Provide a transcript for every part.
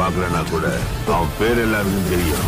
பார்க்கலனா கூட அவன் பேர் எல்லாருக்கும் தெரியும்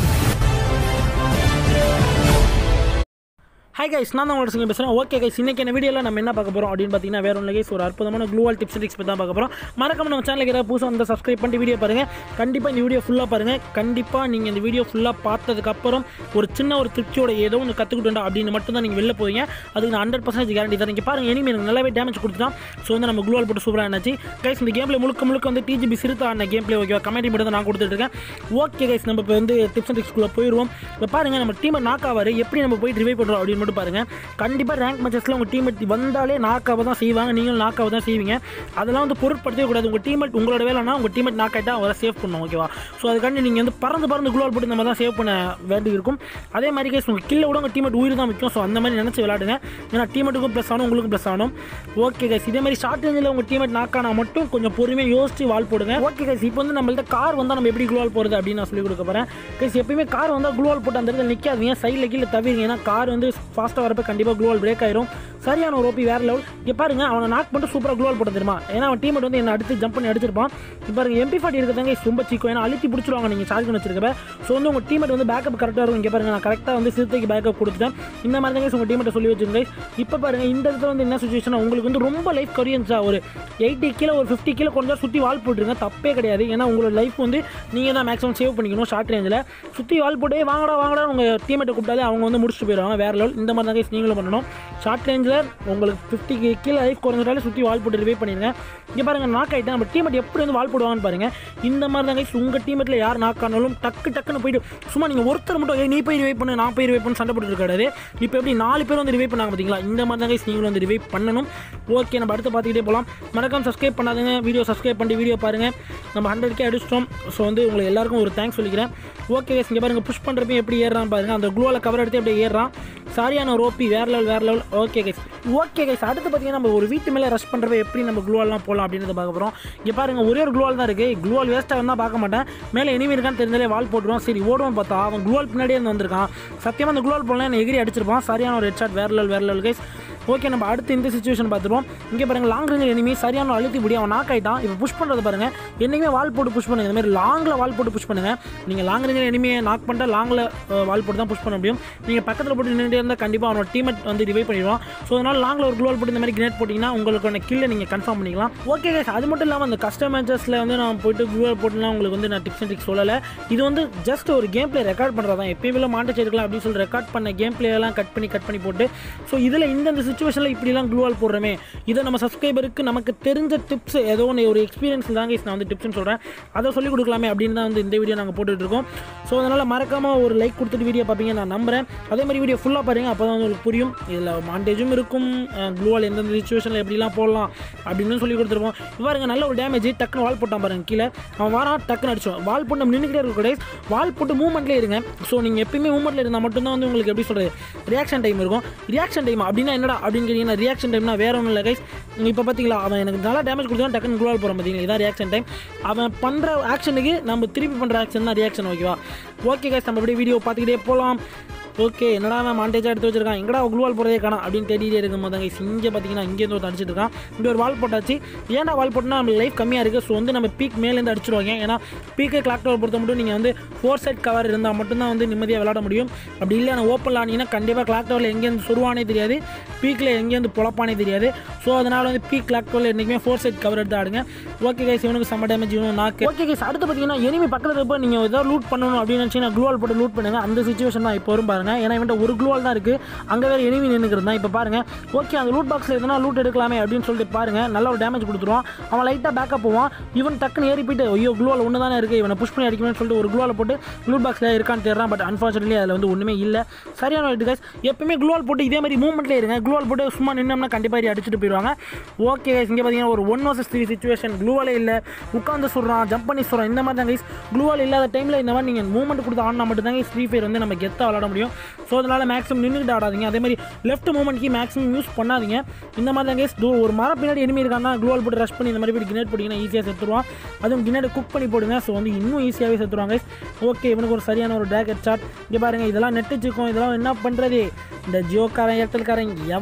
ஹாய் கைஸ் நான் தான் உங்களோட சிங்க பேசுகிறேன் ஓகே கைஸ் இன்னைக்கு என்ன வீடியோவில் நம்ம என்ன பார்க்க போகிறோம் அப்படின்னு பார்த்தீங்கன்னா வேற ஒன்று கைஸ் ஒரு அற்புதமான க்ளூவல் டிப்ஸ் டிக்ஸ் பற்றி தான் பார்க்க போகிறோம் மறக்காம நம்ம சேனலுக்கு ஏதாவது புதுசாக வந்து சப்ஸ்கிரைப் பண்ணி வீடியோ பாருங்கள் கண்டிப்பாக இந்த வீடியோ ஃபுல்லாக பாருங்கள் கண்டிப்பாக நீங்கள் இந்த வீடியோ ஃபுல்லாக பார்த்ததுக்கப்புறம் ஒரு சின்ன ஒரு திருப்தியோட ஏதோ ஒன்று கற்றுக்கிட்டோம் அப்படின்னு மட்டும் தான் நீங்கள் வெளில போவீங்க அதுக்கு நான் ஹண்ட்ரட் பர்சன்டேஜ் கேரண்டி தரேன் இங்கே பாருங்கள் இனிமேல் எனக்கு நல்லாவே டேமேஜ் கொடுத்துட்டான் ஸோ வந்து நம்ம க்ளூவல் போட்டு சூப்பராக இருந்துச்சு கைஸ் இந்த கேமில் முழுக்க முழுக்க வந்து டிஜிபி சிறுத்தை ஆன கேம் பிளே ஓகேவா கமெண்ட் மட்டும் தான் நான் கொடுத்துட்டு இருக்கேன் ஓகே கைஸ் நம்ம இப்போ வந்து டிப்ஸ் அண்ட் டிக்ஸ்குள்ளே போயிடுவோம் இப்போ பாருங்கள் நம்ம டீமை நாக் ஆவார் எப்படி நம்ம போய் ரிவைவ் பண்ணுறோம் அப்படின்னு மட்டும் பாருங்கள் கண்டிப்பாக ரேங்க் மேட்சஸில் உங்கள் டீம் வந்தாலே நாக்காவை தான் செய்வாங்க நீங்களும் நாக்காவை தான் செய்வீங்க அதெல்லாம் வந்து பொருட்படுத்தவே கூடாது உங்கள் டீம்மேட் உங்களோட வேலைனா உங்கள் டீம்மேட் நாக் ஆகிட்டா அவரை சேவ் பண்ணணும் ஓகேவா ஸோ அதுக்காண்டி நீங்கள் வந்து பறந்து பறந்து குளோல் போட்டு நம்ம தான் சேவ் பண்ண வேண்டி இருக்கும் அதே மாதிரி கேஸ் உங்கள் கில்ல விட உங்கள் டீம்மேட் உயிர் தான் முக்கியம் ஸோ அந்த மாதிரி நினச்சி விளையாடுங்க ஏன்னா டீமேட்டுக்கும் ப்ளஸ் ஆகணும் உங்களுக்கும் ப்ளஸ் ஆகணும் ஓகே கைஸ் இதே மாதிரி ஷார்ட் ரேஞ்சில் உங்கள் டீம்மேட் நாக்கானா மட்டும் கொஞ்சம் பொறுமையாக யோசிச்சு வால் போடுங்க ஓகே கைஸ் இப்போ வந்து நம்மள்ட்ட கார் வந்தால் நம்ம எப்படி குளோல் போகிறது அப்படின்னு நான் சொல்லி கொடுக்க போகிறேன் கைஸ் எப்பயுமே கார் வந்தால் குளோல் போட்டு அந்த இடத்துல நிற்காதீங்க சைடில் கீழே தவிர்ங்க ஏன்னா கார் வந்து ஃபாஸ்ட்டாக வரப்போ கண்டிப்பாக குளோல் பிரேக் ஆயிரும் சரியான ஒரு ஓபி வேறு லெவல் இங்கே பாருங்க அவனை நாக் பண்ணிட்டு சூப்பராக குளோல் போட தெரியுமா ஏன்னா அவன் டீமேட் வந்து என்ன அடுத்து ஜம்ப் பண்ணி அடிச்சிருப்பான் இப்போ பாருங்க எம்பி ஃபார்ட்டி இருக்கிறதாங்க ரொம்ப சீக்கும் ஏன்னா அழுத்தி பிடிச்சிருவாங்க நீங்கள் சார்ஜ் பண்ணி வச்சிருக்கப்ப ஸோ வந்து உங்கள் டீமேட் வந்து பேக்கப் கரெக்டாக இருக்கும் இங்கே பாருங்க நான் கரெக்டாக வந்து சிறுத்தைக்கு பேக்கப் கொடுத்துட்டேன் இந்த மாதிரி தாங்க உங்கள் டீமேட்டை சொல்லி வச்சுருங்க இப்போ பாருங்க இந்த இடத்துல வந்து என்ன சுச்சுவேஷன் உங்களுக்கு வந்து ரொம்ப லைஃப் கொரியன்ஸா ஒரு எயிட்டி கீழே ஒரு ஃபிஃப்டி கீழே கொஞ்சம் சுற்றி வால் போட்டுருங்க தப்பே கிடையாது ஏன்னா உங்களோட லைஃப் வந்து நீங்கள் தான் மேக்ஸிமம் சேவ் பண்ணிக்கணும் ஷார்ட் ரேஞ்சில் சுற்றி வால் போட்டு "ஏய், வாங்கடா வாங்கடா உங்கள் டீமேட்டை கூப்பிட்டாலே அவங்க வந்து முடிச்சுட்டு போயிடுவாங்க வேறு லெவல் இந்த மாதிரி தான் guys நீங்களும் பண்ணணும் ஷார்ட் ரேஞ்சில் உங்களுக்கு ஃபிஃப்டிக்கு கீழே லைஃப் குறைஞ்சிட்டாலே சுற்றி வால் போட்டு ரிவைவ் பண்ணிடுங்க இங்கே பாருங்க நாக் ஆகிட்டு நம்ம டீமேட் எப்படி வந்து வால் போடுவாங்கன்னு பாருங்க இந்த மாதிரி தான் guys உங்கள் டீமேட்டில் யார் நாக் ஆனாலும் டக்கு டக்குன்னு போயிட்டு சும்மா நீங்கள் ஒருத்தர் மட்டும் "ஏய், நீ போய் ரிவைவ் பண்ணு நான் போய் ரிவைவ் பண்ணு சண்டை போட்டு இருக்காரு இப்போ எப்படி நாலு பேர் வந்து ரிவைவ் பண்ணாங்க பார்த்தீங்களா இந்த மாதிரி தான் guys நீங்களும் வந்து ரிவைவ் பண்ணணும் ஓகே நம்ம அடுத்து பார்த்துக்கிட்டே போகலாம் மறக்காம சப்ஸ்கிரைப் பண்ணாதுங்க வீடியோ சப்ஸ்கிரைப் பண்ணி வீடியோ பாருங்கள் நம்ம ஹண்ட்ரட் கே அடிச்சிட்டோம் ஸோ வந்து உங்களுக்கு எல்லாருக்கும் ஒரு தேங்க்ஸ் சொல்லிக்கிறேன் ஓகே guys இங்கே பாருங்க புஷ் பண்ணுறப்ப எப்படி ஏறுறான் பாருங்க அந்த க்ளோவில் கவர் எடுத்து அப்படியே ஏறுறான் சரியான ஒரு ஓபி வேறு லெவல் வேறு level okay guys okay guys அடுத்து பார்த்தீங்கன்னா நம்ம ஒரு வீட்டு மேலே ரஷ் பண்ணுறப்ப எப்படி நம்ம க்ளூவால்லாம் போகலாம் அப்படின்றத பார்க்க போகிறோம் இங்கே பாருங்க ஒரே ஒரு க்ளூவால் தான் இருக்குது க்ளூவால் வேஸ்ட்டாக வந்தால் பார்க்க மாட்டேன் மேலே எனிமி இருக்கான்னு தெரிஞ்சாலே வால் போட்டுருவான் சரி ஓடுவான் பார்த்தா அவன் க்ளூவால் பின்னாடியே இருந்து வந்திருக்கான் சத்தியமாக அந்த க்ளூவால் போடலாம் எகிரி அடிச்சிருப்பான் சரியான ஒரு ஹெட்ஷாட் வேறு லெவல் வேறு லெவல் கைஸ் ஓகே நம்ம அடுத்து இந்த சுச்சுவேஷன் பார்த்துருவோம் இங்கே பாருங்க லாங் ரேஞ்சில் எனிமி சரியான ஒரு அழுத்தி பிடி அவன் நாக் ஆகிட்டான் இப்போ புஷ் பண்ணுறது பாருங்க என்னைக்குமே வால் போட்டு புஷ் பண்ணுங்க இந்த மாதிரி லாங்கில் வால் போட்டு புஷ் பண்ணுங்க நீங்கள் லாங் ரேஞ்சில் எனிமியை நாக் பண்ணிட்டா லாங்கில் வால் போட்டு தான் புஷ் பண்ண முடியும் நீங்கள் பக்கத்தில் போட்டு நின்றுட்டே இருந்தால் கண்டிப்பாக அவனோட டீமேட் வந்து ரிவைவ் பண்ணிடுவான் ஸோ அதனால் லாங்கில் ஒரு க்ளோல் போட்டு இந்த மாதிரி கிரேட் போட்டிங்கன்னா உங்களுக்கான கில்லை நீங்கள் கன்ஃபார்ம் பண்ணிக்கலாம் ஓகே guys அது மட்டும் இல்லாமல் அந்த கஸ்டம் மேட்சஸில் வந்து நான் போயிட்டு க்ளோல் போட்டுலாம் உங்களுக்கு வந்து நான் டிப்ஸ் அண்ட் ட்ரிக்ஸ் சொல்லலை இது வந்து ஜஸ்ட் ஒரு கேம் பிளே ரெக்கார்ட் பண்ணுறது தான் எப்பயுமே மாண்டேஜ் எடுக்கலாம் அப்படின்னு சொல்லி ரெக்கார்ட் பண்ண கேம் பிளேயெல்லாம் கட் பண்ணி கட் பண்ணி போட்டு ஸோ இதில் இந்தந்த சுச்சுவேஷனில் இப்படிலாம் க்ளூவால் போடுறோமே இதை நம்ம சப்ஸ்கிரைபருக்கு நமக்கு தெரிஞ்ச டிப்ஸ் ஏதோ ஒன்று ஒரு எக்ஸ்பீரியன்ஸ் தான் guys நான் வந்து டிப்ஸ்னு சொல்கிறேன் அதை சொல்லிக் கொடுக்கலாமே அப்படின்னு தான் வந்து இந்த வீடியோ நாங்கள் போட்டுட்டு இருக்கோம் ஸோ அதனால் மறக்காமல் ஒரு லைக் கொடுத்துட்டு வீடியோ பார்ப்பீங்க நான் நம்புறேன் அதே மாதிரி வீடியோ ஃபுல்லாக பாருங்க அப்போ தான் உங்களுக்கு புரியும் இதில் மாண்டேஜும் இருக்கும் க்ளூவால் எந்தெந்த சுச்சுவேஷனில் எப்படிலாம் போடலாம் அப்படின்னு சொல்லி கொடுத்துருப்போம் பாருங்க நல்ல ஒரு டேமேஜ் டக்குன்னு வால் போட்டான் பாருங்க கீழே அவன் வாரான் டக்குன்னு அடிச்சோம் வால் போட்டு நம்ம நின்றுக்கிட்டே இருக்க கிடையாது வால் போட்டு மூவ்மெண்ட்லேயே இருங்க ஸோ நீங்கள் எப்பயுமே மூவ்மெண்ட்டில் இருந்தால் மட்டும்தான் வந்து உங்களுக்கு எப்படி சொல்கிறது ரியாக்ஷன் டைம் இருக்கும் ரியாக்ஷன் டைம் அப்படின்னா என்னடா அப்படின்னு கேட்டிங்கன்னா ரியாக்ஷன் டைம்னா வேற ஒன்றும் இல்லை கைஸ் இப்போ பார்த்தீங்களா அவன் எனக்கு நல்லா டேமேஜ் கொடுத்தா டக்குன்னு குளோல் போகிறான் பார்த்தீங்களா இதான் ரியாக்ஷன் டைம் அவன் பண்ணுற ஆக்ஷனுக்கு நம்ம திருப்பி பண்ணுற ஆக்ஷன் தான் ரியாக்ஷன் ஓகேவா ஓகே கைஸ் நம்ம அப்படியே வீடியோ பார்த்துக்கிட்டே போகலாம் ஓகே என்னடா அவன் மாண்டேஜாக எடுத்து வச்சிருக்கான் எங்கடா குளூவால் போகிறதே காணோம் அப்படின்னு தேடிட்டே இருக்கும் போது கைஸ் இங்கே பார்த்தீங்கன்னா இங்கேருந்து ஒரு அடிச்சிட்டு இருக்கான் இங்கே ஒரு வால் போட்டாச்சு ஏன்டா வால் போட்டோம்னா நம்ம லைஃப் கம்மியாக இருக்குது ஸோ வந்து நம்ம பீக் மேலேருந்து அடிச்சிருவாங்க ஏன்னா பீக்கை கிளாக் டவர் பொறுத்த மட்டும் நீங்கள் வந்து ஃபோர் சைட் கவர் இருந்தால் மட்டும்தான் வந்து நிம்மதியாக விளாட முடியும் அப்படி இல்லை நான் ஓப்பனில் ஆனீங்கன்னா கண்டிப்பாக கிளாக் டவரில் எங்கேருந்து சொருவானே தெரியாது பீக்கில் எங்கேருந்து பொழப்பானே தெரியாது ஸோ அதனால் வந்து பீக் கிளாக் டவரில் என்றைக்குமே ஃபோர் சைட் கவர் எடுத்து ஆடுங்க ஓகே கைஸ் இவனுக்கு செம்ம டேமேஜ் இவனுக்கு நாக்கு ஓகே கைஸ் அடுத்து பார்த்தீங்கன்னா எனிமி பக்கத்தில் இருப்போ நீங்கள் ஏதாவது லூட் பண்ணணும் அப்படின்னு நினச்சிங்கன்னா க்ளூவால் போட்டு லூட் பண்ணுங்க அந்த சுச்சுவேஷன் தான் இப்போ வரும் பாருங்க ஏன்னா இவன்ட்ட ஒரு க்ளூவால் தான் இருக்குது அங்கே வேறு எனிமி நின்றுக்கிறது தான் இப்போ பாருங்க ஓகே அந்த லூட் பாக்ஸில் எதனா லூட் எடுக்கலாமே அப்படின்னு சொல்லிட்டு பாருங்க நல்ல ஒரு டேமேஜ் கொடுத்துருவான் அவன் லைட்டாக பேக்கப் போவான் இவன் டக்குன்னு ஏறி போயிட்டு ஐயோ க்ளூவால் ஒன்று தானே இருக்குது இவனை புஷ் பண்ணி அடிக்கணும்னு சொல்லிட்டு ஒரு க்ளூவால் போட்டு லூட் பாக்ஸில் இருக்கான்னு தேடுறான் பட் அன்ஃபார்ச்சுனேட்லி அதில் வந்து ஒன்றுமே இல்லை சரியான ஒரு கைஸ் எப்பவுமே க்ளூவால் போட்டு இதே மாதிரி மூவ்மெண்ட்லேயே இருங்க க்ளூவால் போட்டு சும்மா நின்னோம்னா கண்டிப்பாக ஏறி அடிச்சுட்டு போயிடுவாங்க ஓகே கைஸ் இங்கே பார்த்தீங்கன்னா ஒரு ஒன் வர்சஸ் த்ரீ சுச்சுவேஷன் க்ளூவாலே இல்லை உட்காந்து சொல்கிறான் ஜம்ப் பண்ணி சொல்கிறான் இந்த மாதிரி தான் கைஸ் க்ளூவால் இல்லாத டைமில் இந்த மாதிரி நீங்கள் மூவ்மெண்ட் கொடுத்து ஆடினா மட்டும் தான் ஃப்ரீ ஃபயர் வந்து நம்ம கெத்தாக விளாட முடியும் ஸோ அதனால் மேக்ஸிமம் நின்றுட்டு ஆடாதீங்க அதே மாதிரி லெஃப்ட் மூவ்மெண்ட்க்கு மேக்ஸிமம் யூஸ் பண்ணாதீங்க இந்த மாதிரி தான் கைஸ் ஒரு மர பின்னாடி enemy இருக்கான்னா க்ளூவால் போட்டு ரஷ் பண்ணி இந்த மாதிரி போய் கினேட் போட்டிங்கன்னா ஈஸியாக செத்துருவான் அதுவும் கினேட் குக் பண்ணி போடுங்க ஸோ வந்து இன்னும் ஈஸியாகவே செத்துருவாங்க கைஸ் ஓகே இவனுக்கு ஒரு சரியான ஒரு டேக் சாட் இங்கே பாருங்கள் இதெல்லாம் நெட்டு வச்சுக்கோம் இதெல்லாம் என்ன பண்ணுறது இந்த ஜியோக்காரன் ஏர்டெல்காரன்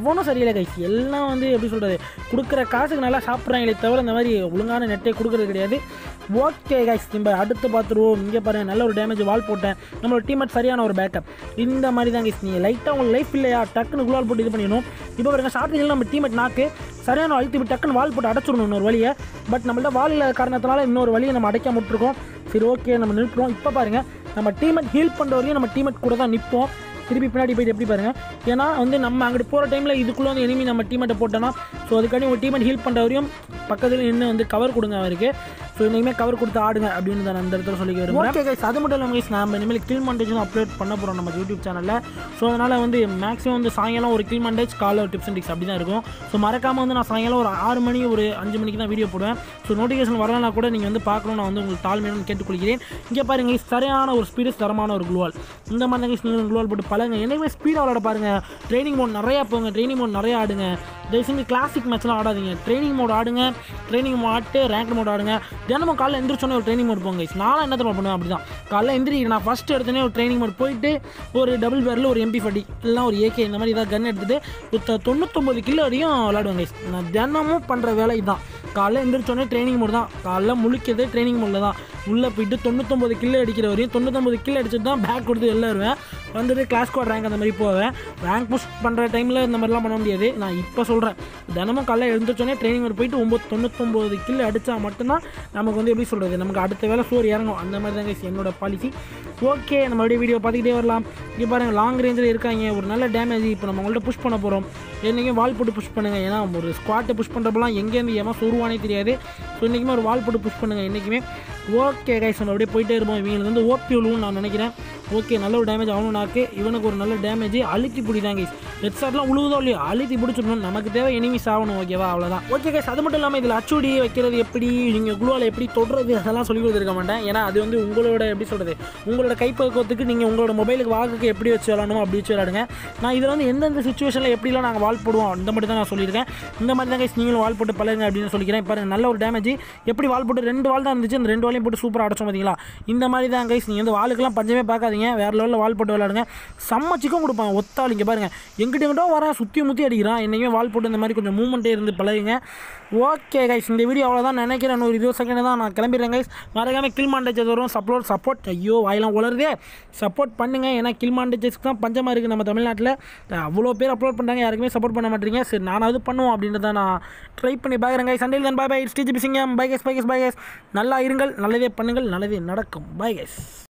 எவனும் சரியில்லை கைஸ் எல்லாம் வந்து எப்படி சொல்கிறது கொடுக்குற காசுக்கு நல்லா சாப்பிட்றாங்களே தவிர இந்த மாதிரி ஒழுங்கான நெட்டை கொடுக்குறது கிடையாது ஓகே கைஸ் நம்ம அடுத்து பார்த்துருவோம் இங்கே பாருங்க நல்ல ஒரு டேமேஜ் வால் போட்டேன் நம்மளோட டீமேட் சரியான ஒரு பேக்கப் இந்த மாதிரி தான் கைஸ் நீங்கள் லைட்டாக உங்களுக்கு லைஃப் இல்லையா டக்குன்னு குளால் போட்டு இது பண்ணிடணும் இப்போ பாருங்க ஸ்டார்டிங்கில் நம்ம டீமேட் நாக்கு சரியான அழுத்தி விட்டு டக்குன்னு வால் போட்டு அடைச்சிடணும் இன்னொரு வழியை பட் நம்மள்ட்ட வால் இல்லாத காரணத்தினால இன்னொரு வழியை நம்ம அடைக்காம விட்டுருக்கோம் சரி ஓகே நம்ம நிறுத்துறோம் இப்போ பாருங்க நம்ம டீமேட் ஹீல் பண்ணுற வரையும் நம்ம டீமேட் கூட தான் நிற்போம் திருப்பி பின்னாடி போயிட்டு எப்படி பாருங்க ஏன்னா வந்து நம்ம அங்கிட்டு போகிற டைமில் இதுக்குள்ளே வந்து எனிமி நம்ம டீமேட்டை போட்டோன்னா ஸோ அதுக்காண்டி உங்கள் டீமேட் ஹீல் பண்ணுற வரையும் பக்கத்தில் நின்று வந்து கவர் கொடுங்க அவருக்கு ஸோ இனிமேல் கவர் கொடுத்து ஆடுங்க அப்படின்னு தான் நான் அந்த இடத்துல சொல்லி விரும்புகிறேன் ஓகே கைஸ் அது மட்டும் இல்லாமல் guys, நம்ம இனிமேல் கில் மண்டேஜும் அப்லோட் பண்ண போகிறோம் நம்ம யூடியூப் சேனலில் ஸோ அதனால் வந்து மேக்ஸிமம் வந்து சாயங்காலம் ஒரு கில் மண்டேஜ் காலை டிப்ஸ் அண்ட் டிக்ஸ் அப்படி தான் இருக்கும் ஸோ மறக்காமல் வந்து நான் சாயங்காலம் ஒரு ஆறு மணி ஒரு அஞ்சு மணிக்கு தான் வீடியோ போடுவேன் ஸோ நோட்டிஃபிகேஷன் வரலனா கூட நீங்கள் வந்து பார்க்கணும் நான் வந்து உங்களுக்கு தாழ்மையுடன் கேட்டுக்கொள்கிறேன் இங்கே பாருங்க guys, சரியான ஒரு ஸ்பீடு தரமான ஒரு குளுவால் இந்த மாதிரி தான் guys நீங்கள் குளுவால் போட்டு பழங்க என்னைக்குமே ஸ்பீடாக விளாட பாருங்க ட்ரைனிங் மோட் நிறையா போங்க ட்ரைனிங் மோட் நிறையா ஆடுங்க தயவு செஞ்சு கிளாசிக் மேட்ச்லாம் ஆடாதீங்க ட்ரைனிங் மோட் ஆடுங்க ட்ரைனிங் மோட் ஆட்டு ரேங்க் மோட் ஆடுங்க தினமும் காலைல எந்திரிச்சோன்னே ஒரு ட்ரைனிங் மோட் போங்க guys. நானும் என்ன தெரியுமா பண்ணுவேன் அப்படி தான் காலைல எந்திரி நான் ஃபஸ்ட்டு எடுத்தோன்னே ஒரு ட்ரைனிங் மோட் போயிட்டு ஒரு டபுள் பேரில் ஒரு எம்பி ஃபட்டி இல்லைனா ஒரு ஏகே இந்த மாதிரி ஏதாவது கன் எடுத்துகிட்டு ஒரு தொண்ணூத்தொம்பது கிலோ வரையும் விளாடுவேன் guys. நான் தினமும் பண்ணுற வேலை இதுதான் காலைல எந்திரிச்சோடனே ட்ரைனிங் மோட் தான் காலைல முழிக்கிறது ட்ரைனிங் மோடில் தான் உள்ளே போயிட்டு தொண்ணூத்தொம்பது கிலோ அடிக்கிற வரையும் தொண்ணூத்தொம்பது கிலோ அடிச்சுட்டு தான் பேக் கொடுத்து வெளில வருவேன் வந்துட்டு கிளாஸ் ஸ்குவாட் ரேங்க் அந்த மாதிரி போவேன் ரேங்க் புஷ் பண்ணுற டைமில் இந்த மாதிரிலாம் பண்ண முடியாது நான் இப்போ சொல்கிறேன் தினமும் காலைல எழுந்திரிச்சோடனே ட்ரைனிங் மோட் போயிட்டு ஒம்பது தொண்ணூத்தொம்பது கிலோ அடித்தா மட்டும்தான் நமக்கு வந்து எப்படி சொல்கிறது நமக்கு அடுத்த வேலை சோறு இறங்கும் அந்த மாதிரி தான் guys என்னோட பாலிசி ஓகே நம்ம அப்படியே வீடியோ பார்த்துக்கிட்டே வரலாம் இங்கே பாருங்கள் லாங் ரேஞ்சில் இருக்காங்க ஒரு நல்ல டேமேஜ் இப்போ நம்ம உங்கள்கிட்ட புஷ் பண்ண போகிறோம் என்றைக்கும் வால் போட்டு புஷ் பண்ணுங்கள் ஏன்னா ஒரு ஸ்குவாட்டை புஷ் பண்ணுறப்பலாம் எங்கேருந்து எவன் சொருவானே தெரியாது ஸோ இன்றைக்குமே ஒரு வால் போட்டு புஷ் பண்ணுங்கள் என்றைக்குமே ஓகே கைஸ் நம்ம அப்படியே போயிட்டே இருப்போம் இவங்களுக்கு வந்து ஓபி விழுவும் நான் நினைக்கிறேன் ஓகே நல்ல ஒரு டேமேஜ் அவனும் நாக்கு இவனுக்கு ஒரு நல்ல டேமேஜ் அழுத்தி பிடி தான் கைஸ் ஹெட் ஷாட்லாம் உழுவுதோ இல்லையோ அழுத்தி பிடிச்சிடணும் நமக்கு தேவை எனிமிஸ் ஆகணும் ஓகேவா அவ்வளோதான் ஓகே கைஸ் அது மட்டும் இல்லாமல் இதில் அச்சுடி வைக்கிறது எப்படி நீங்கள் குளுவால் எப்படி தொடுறது அதெல்லாம் சொல்லி கொடுத்துருக்க மாட்டேன் ஏன்னா அது வந்து உங்களோட எப்படி சொல்கிறது உங்களோட கைப்பக்குவத்துக்கு நீங்கள் உங்களோட மொபைலுக்கு வாக்குக்கு எப்படி வச்சு விளாடணுமோ அப்படி வச்சு விளாடுங்க நான் இதில் வந்து எந்தெந்த சுச்சுவேஷனில் எப்படிலாம் நாங்கள் வால் போடுவோம் அந்த மட்டும் தான் நான் சொல்லியிருக்கேன் இந்த மாதிரி தான் கைஸ் நீங்களும் வால் போட்டு பழகுங்க அப்படின்னு சொல்லிக்கிறேன் பாருங்க நல்ல ஒரு டேமேஜ் எப்படி வால் போட்டு ரெண்டு வால் தான் இருந்துச்சு அந்த ரெண்டு வாலையும் போட்டு சூப்பராக அடைச்சோம் பார்த்தீங்களா இந்த மாதிரி தான் கைஸ் நீங்கள் வந்து வாளுக்கெல்லாம் பஞ்சமே பார்க்காதீங்க வேறு லெவலில் வால் போட்டு விளாடுங்க செம்ம சிக்கம் கொடுப்பாங்க ஒத்தாள் இங்கே பாருங்க எங்கிட்ட எங்கிட்டோ வரேன் சுற்றி முற்றி அடிக்கிறான் என்னைக்குமே வால் போட்டு இந்த மாதிரி கொஞ்சம் மூமெண்ட்டே இருந்து பழகுங்க ஓகே கைஸ் இந்த வீடியோ அவ்வளோதான் நினைக்கிறேன் ஒரு இருபது செகண்ட் தான் நான் கிளம்பிடுறேன் கைஸ் மறக்காமல் கில் மாண்டேஜ் வரும் சப்போர்ட் சப்போர்ட் ஐயோ வாயெல்லாம் உளருதே சப்போர்ட் பண்ணுங்க ஏன்னா கில் மாண்டேஜஸ்க்கு தான் பஞ்சமாக இருக்குது நம்ம தமிழ்நாட்டில் அவ்வளோ பேர் அப்லோட் பண்ணுறாங்க யாருக்குமே சப்போர்ட் பண்ண மாட்டீங்க சரி நானாவது பண்ணுவோம் அப்படின்றத நான் ட்ரை பண்ணி பார்க்குறேன் கைஸ் சண்டே தன் பாய் பை ஸ்டேஜ் பிசிங்க bye guys bye guys bye guys நல்லா இருங்கள் நல்லதே பண்ணுங்கள் நல்லதே நடக்கும் பை கைஸ்